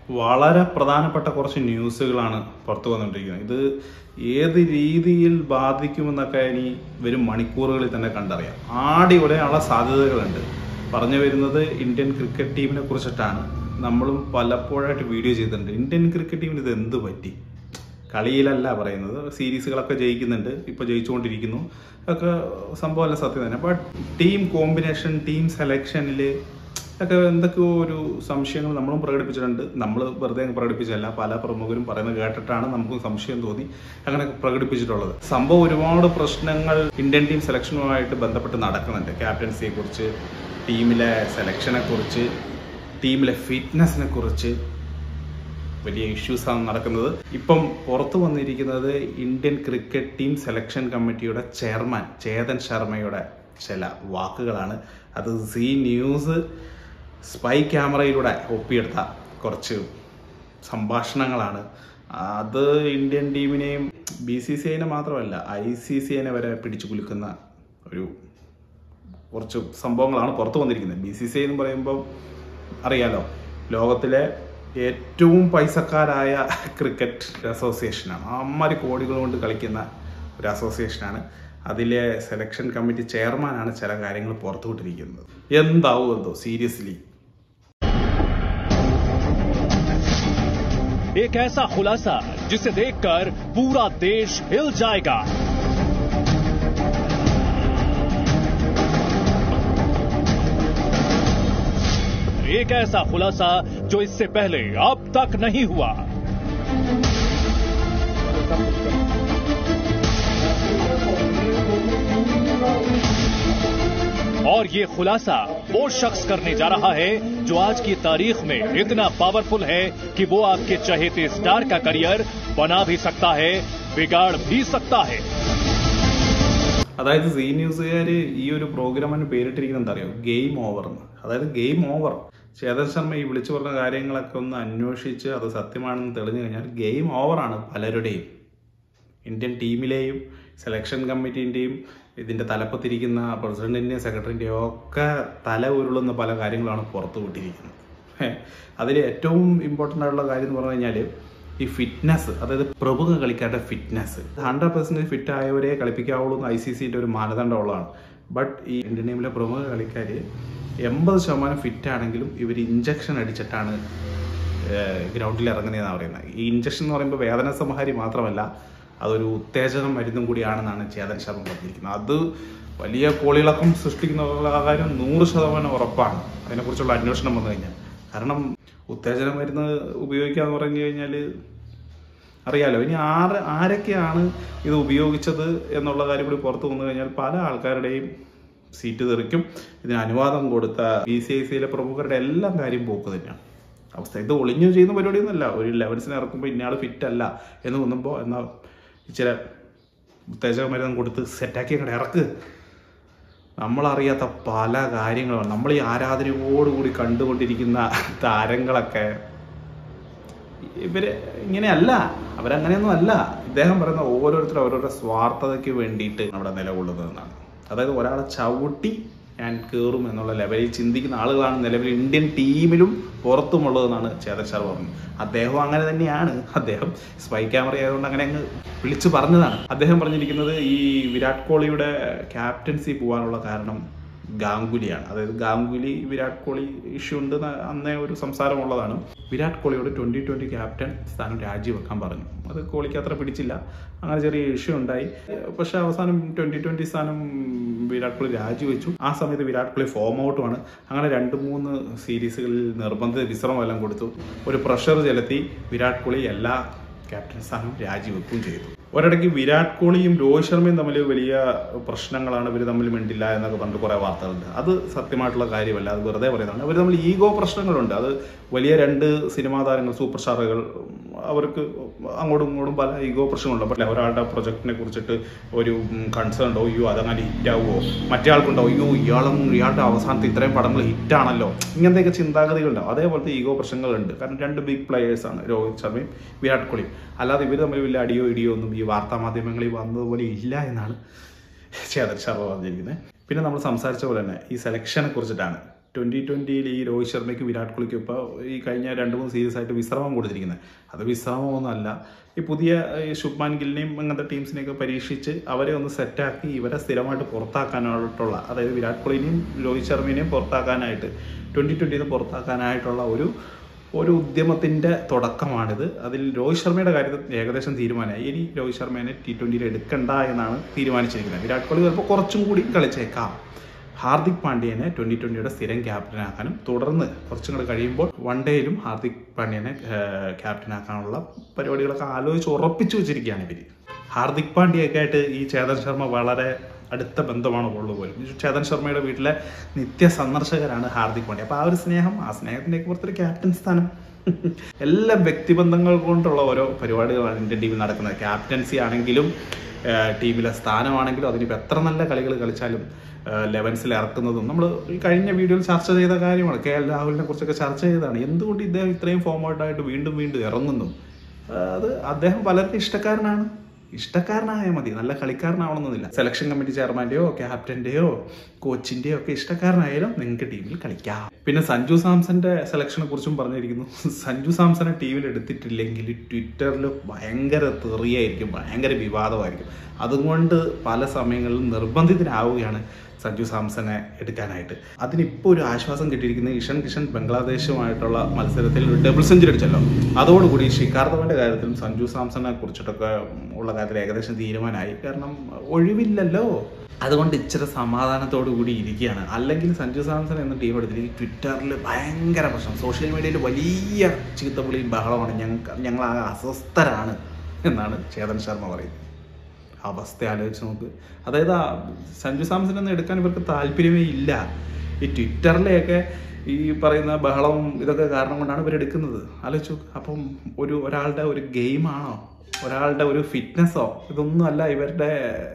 വളരെ പ്രധാനപ്പെട്ട കുറച്ച് ന്യൂസുകളാണ് പുറത്തു വന്നുകൊണ്ടിരിക്കുന്നത് ഇത് ഏത് രീതിയിൽ ബാധിക്കുമെന്നൊക്കെ ഇനി വരും മണിക്കൂറുകളിൽ തന്നെ കണ്ടറിയാം ആടി ഉടനെയുള്ള സാധ്യതകളുണ്ട് പറഞ്ഞു വരുന്നത് ഇന്ത്യൻ ക്രിക്കറ്റ് ടീമിനെ കുറിച്ചിട്ടാണ് നമ്മളും പലപ്പോഴായിട്ട് വീഡിയോ ചെയ്തിട്ടുണ്ട് ഇന്ത്യൻ ക്രിക്കറ്റ് ടീമിന് ഇത് എന്ത് പറ്റി കളിയിലല്ല പറയുന്നത് സീരീസുകളൊക്കെ ജയിക്കുന്നുണ്ട് ഇപ്പോൾ ജയിച്ചുകൊണ്ടിരിക്കുന്നു ഒക്കെ സംഭവമല്ല സത്യം തന്നെ ബട്ട് ടീം കോമ്പിനേഷൻ ടീം സെലക്ഷനിൽ ഒക്കെ എന്തൊക്കെയോ ഒരു സംശയങ്ങൾ നമ്മളും പ്രകടിപ്പിച്ചിട്ടുണ്ട് നമ്മൾ വെറുതെ അങ്ങ് പ്രകടിപ്പിച്ചല്ല പല പ്രമുഖരും പറയുന്നത് കേട്ടിട്ടാണ് നമുക്ക് സംശയം തോന്നി അങ്ങനെ പ്രകടിപ്പിച്ചിട്ടുള്ളത് സംഭവം ഒരുപാട് പ്രശ്നങ്ങൾ ഇന്ത്യൻ ടീം സെലക്ഷനുമായിട്ട് ബന്ധപ്പെട്ട് നടക്കുന്നുണ്ട് ക്യാപ്റ്റൻസിയെ കുറിച്ച് ടീമിലെ സെലക്ഷനെ കുറിച്ച് ടീമിലെ ഫിറ്റ്നസിനെ കുറിച്ച് വലിയ ഇഷ്യൂസാണ് നടക്കുന്നത് ഇപ്പം പുറത്തു വന്നിരിക്കുന്നത് ഇന്ത്യൻ ക്രിക്കറ്റ് ടീം സെലക്ഷൻ കമ്മിറ്റിയുടെ ചെയർമാൻ ചേതൻ ശർമ്മയുടെ ചില വാക്കുകളാണ് അത് സി ന്യൂസ് സ്പൈ ക്യാമറയിലൂടെ ഒപ്പിയെടുത്ത കുറച്ച് സംഭാഷണങ്ങളാണ് അത് ഇന്ത്യൻ ടീമിനെയും ബി സി സി ഐനെ മാത്രമല്ല ഐ സി സി ഐനെ വരെ പിടിച്ചു കുലുക്കുന്ന ഒരു കുറച്ച് സംഭവങ്ങളാണ് പുറത്തു വന്നിരിക്കുന്നത് ബി സി സി ഐ എന്ന് പറയുമ്പോൾ അറിയാലോ ലോകത്തിലെ ഏറ്റവും പൈസക്കാരായ ക്രിക്കറ്റ് അസോസിയേഷനാണ് അമ്മാരി കോടികൾ കൊണ്ട് കളിക്കുന്ന ഒരു അസോസിയേഷനാണ് അതിലെ സെലക്ഷൻ കമ്മിറ്റി ചെയർമാനാണ് ചില കാര്യങ്ങൾ പുറത്തുവിട്ടിരിക്കുന്നത് എന്താവും എന്തോ സീരിയസ്ലി एक ऐसा खुलासा जिसे देखकर पूरा देश हिल जाएगा एक ऐसा खुलासा जो इससे पहले अब तक नहीं हुआ और ये खुलासा वो शख्स करने जा रहा है जो आज की तारीख में इतना पावरफुल है कि वो आपके चहेते स्टार का करियर बना भी सकता है बिगाड़ भी सकता है അതായത് സി ന്യൂസുകാർ ഈ ഒരു പ്രോഗ്രാമിന് പേരിട്ടിരിക്കുന്നത് എന്താ അറിയോ ഗെയിം ഓവർ എന്ന് അതായത് ഗെയിം ഓവർ ചേതൻ ശർമ്മ ഈ വിളിച്ചു പറഞ്ഞ കാര്യങ്ങളൊക്കെ ഒന്ന് അന്വേഷിച്ച് അത് സത്യമാണെന്ന് തെളിഞ്ഞു കഴിഞ്ഞാൽ ഗെയിം ഓവറാണ് പലരുടെയും ഇന്ത്യൻ ടീമിലെയും സെലക്ഷൻ കമ്മിറ്റീൻ്റെയും ഇതിൻ്റെ തലപ്പത്തിരിക്കുന്ന പ്രസിഡന്റിൻ്റെയും സെക്രട്ടറിൻ്റെയും ഒക്കെ തല ഉരുളുന്ന പല കാര്യങ്ങളാണ് പുറത്തു വിട്ടിരിക്കുന്നത് അതിൽ ഏറ്റവും ഇമ്പോർട്ടൻ്റ് ആയിട്ടുള്ള കാര്യം എന്ന് പറഞ്ഞു കഴിഞ്ഞാൽ ഈ ഫിറ്റ്നസ് അതായത് പ്രമുഖ കളിക്കാരുടെ ഫിറ്റ്നസ് ഹൺഡ്രഡ് പെർസെൻറ്റേജ് ഫിറ്റ് ആയവരെ കളിപ്പിക്കാവുള്ളൂ എന്ന് ഐ സി സിൻ്റെ ഒരു മാനദണ്ഡമുള്ളതാണ് ബട്ട് ഈ ഇന്ത്യൻ ടീമിലെ പ്രമുഖ കളിക്കാർ എൺപത് ശതമാനം ഫിറ്റ് ആണെങ്കിലും ഇവർ ഇഞ്ചക്ഷൻ അടിച്ചിട്ടാണ് ഗ്രൗണ്ടിൽ ഇറങ്ങുന്നതെന്നാണ് പറയുന്നത് ഈ ഇഞ്ചക്ഷൻ എന്ന് പറയുമ്പോൾ വേദന സംഹാരി മാത്രമല്ല അതൊരു ഉത്തേജക മരുന്നും കൂടിയാണെന്നാണ് ചേതൻ ശർമ്മ പറഞ്ഞിരിക്കുന്നത് അത് വലിയ കോളിളക്കം സൃഷ്ടിക്കുന്ന കാര്യം നൂറ് ശതമാനം ഉറപ്പാണ് അതിനെക്കുറിച്ചുള്ള അന്വേഷണം വന്നു കഴിഞ്ഞാൽ കാരണം ഉത്തേജന മരുന്ന് ഉപയോഗിക്കുക എന്ന് പറഞ്ഞു കഴിഞ്ഞാൽ അറിയാലോ ഇനി ആര് ആരൊക്കെയാണ് ഇത് ഉപയോഗിച്ചത് എന്നുള്ള കാര്യം കൂടി പുറത്തു വന്നു കഴിഞ്ഞാൽ പല ആൾക്കാരുടെയും സീറ്റ് തെറിക്കും ഇതിന് അനുവാദം കൊടുത്ത ബി സി ഐ സിയിലെ പ്രമുഖരുടെ എല്ലാം കാര്യം പോക്ക് തന്നെയാണ് അവസ്ഥ ഇത് ഒളിഞ്ഞു ചെയ്യുന്ന പരിപാടിയൊന്നുമല്ല ഒരു ലെവൻസിനെ ഇറക്കുമ്പോൾ ഇന്നയാൾ ഫിറ്റ് അല്ല എന്ന് തോന്നുമ്പോൾ എന്നാൽ ഇച്ചിരി ഉത്തേജക മരുന്ന് കൊടുത്ത് സെറ്റാക്കി അങ്ങോട്ട് ഇറക്ക് നമ്മളറിയാത്ത പല കാര്യങ്ങളും നമ്മൾ ഈ ആരാധനയോടുകൂടി കണ്ടുകൊണ്ടിരിക്കുന്ന താരങ്ങളൊക്കെ ഇവര് ഇങ്ങനെയല്ല അവരങ്ങനെയൊന്നും അല്ല ഇദ്ദേഹം പറയുന്ന ഓരോരുത്തരും ഓരോരുടെ സ്വാർത്ഥതയ്ക്ക് വേണ്ടിയിട്ട് അവിടെ നിലകൊള്ളുന്നതെന്നാണ് അതായത് ഒരാളെ ചവിട്ടി ഞാൻ കയറും എന്നുള്ള ലെവലിൽ ചിന്തിക്കുന്ന ആളുകളാണ് നിലവിൽ ഇന്ത്യൻ ടീമിലും പുറത്തുമുള്ളതെന്നാണ് ചേതൻ ശർമ്മ പറഞ്ഞത് അദ്ദേഹം അങ്ങനെ തന്നെയാണ് അദ്ദേഹം സ്പൈ ക്യാമറ ആയതുകൊണ്ട് അങ്ങനെ അങ്ങ് വിളിച്ചു പറഞ്ഞതാണ് അദ്ദേഹം പറഞ്ഞിരിക്കുന്നത് ഈ വിരാട് കോഹ്ലിയുടെ ക്യാപ്റ്റൻസി പോകാനുള്ള കാരണം ഗാംഗുലിയാണ് അതായത് ഗാംഗുലി വിരാട് കോഹ്ലി ഇഷ്യൂ ഉണ്ട് എന്ന് അന്നേ ഒരു സംസാരമുള്ളതാണ് വിരാട് കോഹ്ലിയോട് ട്വന്റി ട്വന്റി ക്യാപ്റ്റൻ സ്ഥാനം രാജിവെക്കാൻ പറഞ്ഞു അത് കോഹ്ലിക്ക് അത്ര പിടിച്ചില്ല അങ്ങനെ ചെറിയ ഇഷ്യൂ ഉണ്ടായി പക്ഷെ അവസാനം ട്വന്റി ട്വന്റി സ്ഥാനം വിരാട് കോഹ്ലി രാജിവെച്ചു ആ സമയത്ത് വിരാട് കോഹ്ലി ഫോം ഔട്ടുമാണ് അങ്ങനെ രണ്ട് മൂന്ന് സീരീസുകളിൽ നിർബന്ധിത വിശ്രമമെല്ലാം കൊടുത്തു ഒരു പ്രഷർ ചെലുത്തി വിരാട് കോഹ്ലി എല്ലാ ക്യാപ്റ്റൻ സ്ഥാനം രാജിവെക്കുകയും ചെയ്തു ഒരിടയ്ക്ക് വിരാട് കോഹ്ലിയും രോഹിത് ശർമ്മയും തമ്മിൽ വലിയ പ്രശ്നങ്ങളാണ് ഇവർ തമ്മിൽ മിണ്ടില്ല എന്നൊക്കെ പറഞ്ഞിട്ട് കുറേ വാർത്തകളുണ്ട് അത് സത്യമായിട്ടുള്ള കാര്യമല്ല അത് വെറുതെ പറയുന്നതാണ് അവർ തമ്മിൽ ഈഗോ പ്രശ്നങ്ങളുണ്ട് അത് വലിയ രണ്ട് സിനിമാ താരങ്ങൾ സൂപ്പർ സ്റ്റാറുകൾ അവർക്ക് അങ്ങോട്ടും ഇങ്ങോട്ടും പല ഈഗോ പ്രശ്നങ്ങളുണ്ട് പക്ഷേ ഒരാളുടെ പ്രൊജക്റ്റിനെ കുറിച്ചിട്ട് ഒരു കൺസേൺ ഉണ്ടോ അയ്യോ അതങ്ങനെ ഹിറ്റാവുമോ മറ്റേ ആൾക്കുണ്ടോ അയ്യോ ഇയാളും ഇയാളുടെ അവസാനത്തെ ഇത്രയും പടങ്ങൾ ഹിറ്റാണല്ലോ ഇങ്ങനത്തെയൊക്കെ ചിന്താഗതികളുണ്ടാവും അതേപോലത്തെ ഈഗോ പ്രശ്നങ്ങളുണ്ട് കാരണം രണ്ട് ബിഗ് പ്ലെയേഴ്സാണ് രോഹിത് ശർമ്മയും വിരാട് കോഹ്ലിയും അല്ലാതെ ഇവർ തമ്മിൽ വലിയ അടിയോ ഇടിയോ ഒന്നും ഈ വാർത്താ മാധ്യമങ്ങളിൽ വന്നതുപോലെ ഇല്ല എന്നാണ് ചേതൻ ശർമ്മ പറഞ്ഞിരിക്കുന്നത് പിന്നെ നമ്മൾ സംസാരിച്ച പോലെ തന്നെ ഈ സെലക്ഷനെ കുറിച്ചിട്ടാണ് ട്വൻ്റി ട്വൻ്റിയിൽ ഈ രോഹിത് ശർമ്മയ്ക്കും വിരാട് കോഹ്ലിക്കും ഇപ്പോൾ ഈ കഴിഞ്ഞ രണ്ട് മൂന്ന് സീരീസ് ആയിട്ട് വിശ്രമം കൊടുത്തിരിക്കുന്നത് അത് വിശ്രമമൊന്നുമല്ല ഈ പുതിയ ഈ ശുഭ്മാൻ ഗില്ലിനെയും അങ്ങനത്തെ ടീംസിനെയൊക്കെ പരീക്ഷിച്ച് അവരെ ഒന്ന് സെറ്റാക്കി ഇവരെ സ്ഥിരമായിട്ട് പുറത്താക്കാനായിട്ടുള്ള അതായത് വിരാട് കോഹ്ലിനെയും രോഹിത് ശർമ്മേനെയും പുറത്താക്കാനായിട്ട് ട്വൻ്റി ട്വൻ്റിയിൽ നിന്ന് പുറത്താക്കാനായിട്ടുള്ള ഒരു ഒരു ഉദ്യമത്തിൻ്റെ തുടക്കമാണിത് അതിൽ രോഹിത് ശർമ്മയുടെ കാര്യത്തിൽ ഏകദേശം തീരുമാനമായി ഇനി രോഹിത് ശർമ്മേനെ ടി ട്വൻ്റിയിൽ എടുക്കണ്ട എന്നാണ് തീരുമാനിച്ചിരിക്കുന്നത് വിരാട് കോഹ്ലി ചിലപ്പോൾ കുറച്ചും കൂടി കളിച്ചേക്കാം ഹാർദിക് പാണ്ഡ്യനെ ട്വൻ്റി ട്വൻ്റിയുടെ സ്ഥിരം ക്യാപ്റ്റനാക്കാനും തുടർന്ന് കുറച്ചും കൂടെ കഴിയുമ്പോൾ വൺ ഡേയിലും ഹാർദിക് പാണ്ഡ്യനെ ക്യാപ്റ്റനാക്കാനുള്ള പരിപാടികളൊക്കെ ആലോചിച്ച് ഉറപ്പിച്ചു വെച്ചിരിക്കുകയാണ് ഇവർ ഹാർദിക് പാണ്ഡ്യയൊക്കെ ആയിട്ട് ഈ ചേതൻ ശർമ്മ വളരെ അടുത്ത ബന്ധമാണ് ഉള്ളത് പോലും ചേതൻ ശർമ്മയുടെ വീട്ടിലെ നിത്യ സന്ദർശകരാണ് ഹാർദിക് പാണ്ഡ്യ അപ്പോൾ ആ ഒരു സ്നേഹം ആ സ്നേഹത്തിൻ്റെയൊക്കെ പുറത്തൊരു ക്യാപ്റ്റൻ സ്ഥാനം എല്ലാ വ്യക്തിബന്ധങ്ങൾ കൊണ്ടുള്ള ഓരോ പരിപാടികളാണ് ഇന്ത്യൻ ടീമിൽ നടക്കുന്നത് ക്യാപ്റ്റൻസി ആണെങ്കിലും ടീമിലെ സ്ഥാനമാണെങ്കിലും അതിനിപ്പോൾ എത്ര നല്ല കളികൾ കളിച്ചാലും ലെവൻസിൽ ഇറക്കുന്നതും നമ്മൾ ഈ കഴിഞ്ഞ വീഡിയോയിൽ ചർച്ച ചെയ്ത കാര്യമാണ് കെ എൽ രാഹുലിനെ കുറിച്ചൊക്കെ ചർച്ച ചെയ്തതാണ് എന്തുകൊണ്ട് ഇദ്ദേഹം ഇത്രയും ഫോർവേഡായിട്ട് വീണ്ടും വീണ്ടും ഇറങ്ങുന്നു അത് അദ്ദേഹം പലർക്കും ഇഷ്ടക്കാരനാണ് ഇഷ്ടക്കാരനായാൽ മതി നല്ല കളിക്കാരനാവണമെന്നില്ല സെലക്ഷൻ കമ്മിറ്റി ചെയർമാന്റെയോ ക്യാപ്റ്റന്റെയോ കോച്ചിന്റെയോ ഒക്കെ ഇഷ്ടക്കാരനായാലും നിങ്ങൾക്ക് ടീമിൽ കളിക്കാം പിന്നെ സഞ്ജു സാംസന്റെ സെലക്ഷനെ കുറിച്ചും പറഞ്ഞിരിക്കുന്നു സഞ്ജു സാംസനെ ടീമിൽ എടുത്തിട്ടില്ലെങ്കിൽ ട്വിറ്ററിൽ ഭയങ്കര തെറിയായിരിക്കും ഭയങ്കര വിവാദമായിരിക്കും അതുകൊണ്ട് പല സമയങ്ങളിലും നിർബന്ധിതനാവുകയാണ് സഞ്ജു സാംസനെ എടുക്കാനായിട്ട് അതിനിപ്പോൾ ഒരു ആശ്വാസം കിട്ടിയിരിക്കുന്നത് ഇഷൻ കിഷൻ ബംഗ്ലാദേശുമായിട്ടുള്ള മത്സരത്തിൽ ഒരു ഡബിൾ സെഞ്ചുറി അടിച്ചല്ലോ അതോടുകൂടി ഷിക്കാർ ധവന്റെ കാര്യത്തിലും സഞ്ജു സാംസനെ കുറിച്ചിട്ടൊക്കെ ഉള്ള കാര്യത്തിൽ ഏകദേശം തീരുമാനമായി കാരണം ഒഴിവില്ലല്ലോ അതുകൊണ്ട് ഇച്ചിരി സമാധാനത്തോടു കൂടി ഇരിക്കുകയാണ് അല്ലെങ്കിൽ സഞ്ജു സാംസൺ എന്ന ടീം എടുത്തില്ലെങ്കിൽ ട്വിറ്ററിൽ ഭയങ്കര പ്രശ്നം സോഷ്യൽ മീഡിയയിൽ വലിയ ചീത്തപ്പുളിയും ബഹളമാണ് ഞങ്ങൾക്ക് ഞങ്ങൾ ആ അസ്വസ്ഥരാണ് എന്നാണ് ചേതൻ ശർമ്മ പറയുന്നത് അവസ്ഥ ആലോചിച്ച് നോക്ക് അതായത് ആ സഞ്ജു സാംസൺ ഒന്നും എടുക്കാൻ ഇവർക്ക് താല്പര്യമേ ഇല്ല ഈ ട്വിറ്ററിലെയൊക്കെ ഈ പറയുന്ന ബഹളവും ഇതൊക്കെ കാരണം കൊണ്ടാണ് ഇവർ എടുക്കുന്നത് ആലോചിച്ച് നോക്ക് അപ്പം ഒരു ഒരാളുടെ ഒരു ഗെയിമാണോ ഒരാളുടെ ഒരു ഫിറ്റ്നസ്സോ ഇതൊന്നും അല്ല ഇവരുടെ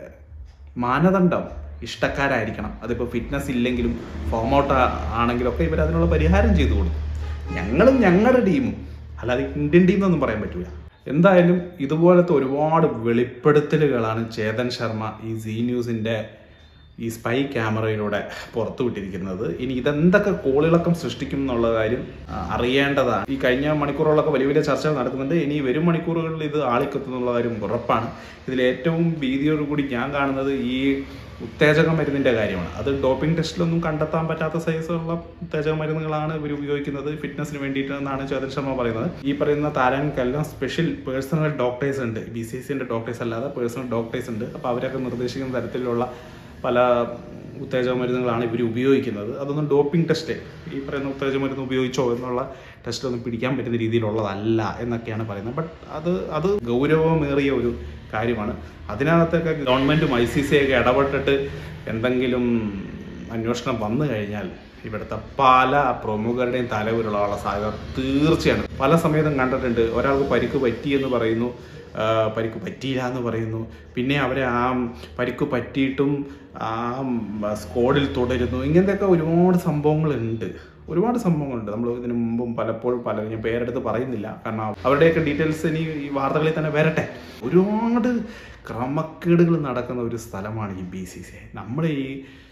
മാനദണ്ഡം ഇഷ്ടക്കാരായിരിക്കണം അതിപ്പോൾ ഫിറ്റ്നസ് ഇല്ലെങ്കിലും ഫോം ഔട്ട് ആണെങ്കിലും ഒക്കെ ഇവർ അതിനുള്ള പരിഹാരം ചെയ്തു കൊടുക്കും ഞങ്ങളും ഞങ്ങളുടെ ടീമും അല്ലാതെ ഇന്ത്യൻ ടീം എന്നൊന്നും പറയാൻ പറ്റൂല എന്തായാലും ഇതുപോലത്തെ ഒരുപാട് വെളിപ്പെടുത്തലുകളാണ് ചേതൻ ശർമ്മ ഈ സി ന്യൂസിൻ്റെ ഈ സ്പൈ ക്യാമറയിലൂടെ പുറത്തുവിട്ടിരിക്കുന്നത് ഇനി ഇതെന്തൊക്കെ കോളിളക്കം സൃഷ്ടിക്കും എന്നുള്ള കാര്യം ആ, അറിയേണ്ടതാണ് ഈ കഴിഞ്ഞ മണിക്കൂറുകളൊക്കെ വലിയ വലിയ ചർച്ചകൾ നടക്കുന്നുണ്ട് ഇനി വരും മണിക്കൂറുകളിൽ ഇത് ആളിക്കത്തുന്നുള്ള കാര്യം ഉറപ്പാണ് ഇതിൽ ഏറ്റവും ഭീതിയോടുകൂടി ഞാൻ കാണുന്നത് ഈ ഉത്തേജക മരുന്നിന്റെ കാര്യമാണ് അത് ഡോപ്പിംഗ് ടെസ്റ്റിലൊന്നും കണ്ടെത്താൻ പറ്റാത്ത സൈസുള്ള ഉത്തേജക മരുന്നുകളാണ് ഇവർ ഉപയോഗിക്കുന്നത് ഫിറ്റ്നസിന് വേണ്ടിയിട്ട് എന്നാണ് ചേതൻ ശർമ്മ പറയുന്നത് ഈ പറയുന്ന താരങ്ങൾക്കെല്ലാം സ്പെഷ്യൽ പേഴ്സണൽ ഡോക്ടേഴ്സ് ഉണ്ട് ബി സി സിന്റെ ഡോക്ടേഴ്സ് അല്ലാതെ പേഴ്സണൽ ഡോക്ടേഴ്സ് ഉണ്ട് അപ്പോൾ അവരൊക്കെ നിർദ്ദേശിക്കുന്ന തരത്തിലുള്ള പല ഉത്തേജക മരുന്നുകളാണ് ഇവർ ഉപയോഗിക്കുന്നത് അതൊന്നും ഡോപ്പിംഗ് ടെസ്റ്റ് ഈ പറയുന്ന ഉത്തേജക മരുന്ന് ഉപയോഗിച്ചോ എന്നുള്ള ടെസ്റ്റിലൊന്നും പിടിക്കാൻ പറ്റുന്ന രീതിയിലുള്ളതല്ല എന്നൊക്കെയാണ് പറയുന്നത് ബട്ട് അത് അത് ഗൗരവമേറിയ ഒരു കാര്യമാണ് അതിനകത്തൊക്കെ ഗവൺമെൻറ്റും ഐ സി സി ഒക്കെ ഇടപെട്ടിട്ട് എന്തെങ്കിലും അന്വേഷണം വന്നു കഴിഞ്ഞാൽ ഇവിടുത്തെ പല പ്രമുഖരുടെയും തലവരുള്ള സാധ്യത തീർച്ചയാണ് പല സമയത്തും കണ്ടിട്ടുണ്ട് ഒരാൾക്ക് പരിക്ക് പറ്റിയെന്ന് പറയുന്നു ആ, പരിക്ക് പറ്റിയില്ല എന്ന് പറയുന്നു പിന്നെ അവരെ ആ പരിക്ക് പറ്റിയിട്ടും ആ സ്കോഡിൽ തുടരുന്നു ഇങ്ങനത്തെയൊക്കെ ഒരുപാട് സംഭവങ്ങളുണ്ട് ഒരുപാട് സംഭവങ്ങളുണ്ട് നമ്മൾ ഇതിനു മുമ്പും പലപ്പോഴും പല ഞാൻ പേരെടുത്ത് പറയുന്നില്ല കാരണം അവരുടെയൊക്കെ ഡീറ്റെയിൽസ് ഇനി ഈ വാർത്തകളിൽ തന്നെ വരട്ടെ ഒരുപാട് ക്രമക്കേടുകൾ നടക്കുന്ന ഒരു സ്ഥലമാണ് ഈ ബി സി സി നമ്മൾ ഈ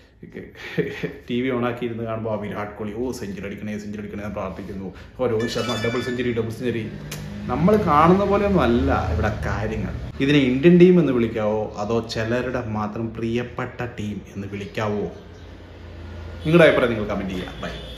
ടി വി ഓണാക്കി ഇരുന്ന് കാണുമ്പോൾ ആ വിരാട് കോഹ്ലി ഓ സെഞ്ചുറി അടിക്കണേ സെഞ്ചുറി അടിക്കണേ എന്ന് പ്രാർത്ഥിക്കുന്നു ഓ Rohit Sharma double century double century നമ്മൾ കാണുന്ന പോലെയൊന്നും അല്ല ഇവിടെ കാര്യങ്ങൾ ഇതിനെ ഇന്ത്യൻ ടീം എന്ന് വിളിക്കാവോ അതോ ചിലരുടെ മാത്രം പ്രിയപ്പെട്ട ടീം എന്ന് വിളിക്കാവോ നിങ്ങളുടെ അഭിപ്രായം നിങ്ങൾ കമൻറ്റ് ചെയ്യുക ബൈ